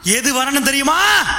எது வரணும் தெரியுமா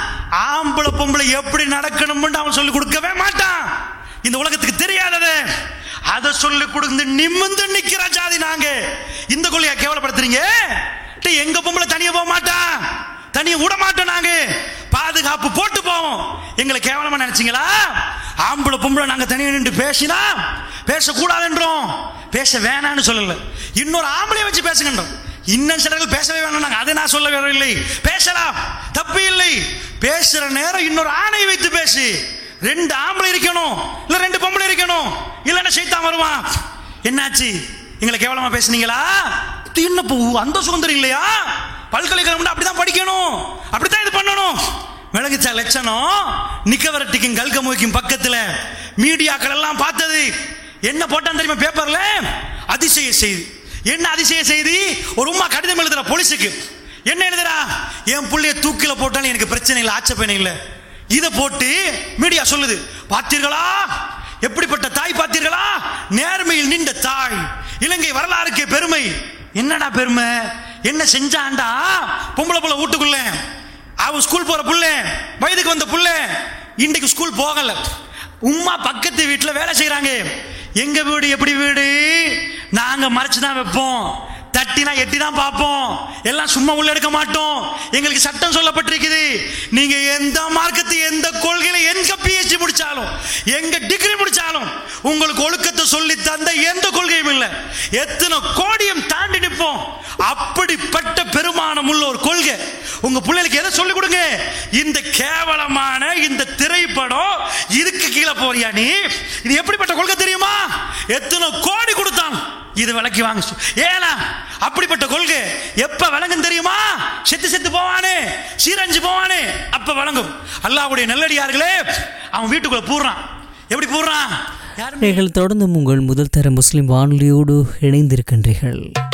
ஆம்பளை பொம்பளை எப்படி நடக்கணும்னு அவன் சொல்லி கொடுக்கவே மாட்டான் இந்த உலகத்துக்கு தெரியாதது அதை சொல்லி கொடுத்து நிமிந்து நிக்கிற ஜாதி நாங்க இந்த கொள்ளையா கேவலப்படுத்துறீங்க டேய், எங்க பொம்பளை தனியா போக மாட்டா தனியா விட மாட்டோம் நாங்க பாதுகாப்பு போட்டு போவோம் எங்களை கேவலமா நினைச்சீங்களா ஆம்பளை பொம்பளை நாங்க தனியா நின்று பேசினா பேசக்கூடாதுன்றோம் பேச வேணாம்னு சொல்லல இன்னொரு ஆம்பளை வச்சு பேசுகின்றோம் இன்னும் சிலர்கள் பேசவே வேணாம் நாங்க அதை நான் சொல்ல வரவில்லை பேசலாம் தப்பு இல்லை பேசுற நேரம் இன்னொரு ஆணை வைத்து பேசு ரெண்டு ஆம்பளை இருக்கணும் இல்ல ரெண்டு பொம்பளை இருக்கணும் இல்லைன்னா சைத்தான் வருவான் என்னாச்சு எங்களை கேவலமா பேசுனீங்களா இது என்ன பூ அந்த சுதந்திரம் இல்லையா பல்கலைக்கழகம் அப்படிதான் படிக்கணும் அப்படித்தான் இது பண்ணணும் விளங்குச்சா லட்சணம் நிக்கவரட்டிக்கும் கல்கமுகைக்கும் பக்கத்துல மீடியாக்கள் எல்லாம் பார்த்தது என்ன போட்டான் தெரியுமா பேப்பர்ல அதிசய செய்தி என்ன அதிசய செய்தி ஒரு உமா கடிதம் எழுதுற போலீஸுக்கு என்ன எழுதுறா என் புள்ளைய தூக்கில போட்டாலும் எனக்கு பிரச்சனை இல்லை ஆட்சேபனை இல்லை இதை போட்டு மீடியா சொல்லுது பார்த்தீர்களா எப்படிப்பட்ட தாய் பார்த்தீர்களா நேர்மையில் நின்ற தாய் இலங்கை வரலாறுக்கு பெருமை என்னடா பெருமை என்ன செஞ்சான்டா பொம்பளை புள்ள வீட்டுக்குள்ள அவ ஸ்கூல் போற புள்ள வயதுக்கு வந்த புள்ள இன்றைக்கு ஸ்கூல் போகல உம்மா பக்கத்து வீட்டில் வேலை செய்றாங்க எங்க வீடு எப்படி வீடு நாங்க மறைச்சு தான் வைப்போம் தட்டினா எட்டி தான் பார்ப்போம் எல்லாம் சும்மா உள்ள எடுக்க மாட்டோம் எங்களுக்கு சட்டம் சொல்லப்பட்டிருக்குது நீங்க எந்த மார்க்கத்தை எந்த கொள்கையில எங்க பிஹெச்டி முடிச்சாலும் எங்க டிகிரி முடிச்சாலும் உங்களுக்கு ஒழுக்கத்தை சொல்லி தந்த எந்த கொள்கையும் இல்லை எத்தனை கோடியும் தாண்டி நிற்போம் அப்படிப்பட்ட பெருமானம் உள்ள ஒரு கொள்கை உங்க பிள்ளைகளுக்கு எதை சொல்லிக் கொடுங்க இந்த கேவலமான இந்த திரைப்படம் இதுக்கு கீழே போறியா நீ இது எப்படிப்பட்ட கொள்கை தெரியுமா எத்தனை கோடி கொடுத்தான் இது விலைக்கு வாங்க சொ- ஏனா அப்படிப்பட்ட கொள்கை எப்ப விளங்கும் தெரியுமா செத்து செத்து போவானே சீரஞ்சு போவானே அப்ப விளங்கும் அல்லாஹ்வுடைய நல்லடியார்களே அவன் வீட்டுக்குள்ள பூர்றான் எப்படி பூர்றான் யாரும் நீங்கள் தொடர்ந்து உங்கள் முதல் தர முஸ்லிம் வானொலியோடு இணைந்திருக்கின்றீர்கள்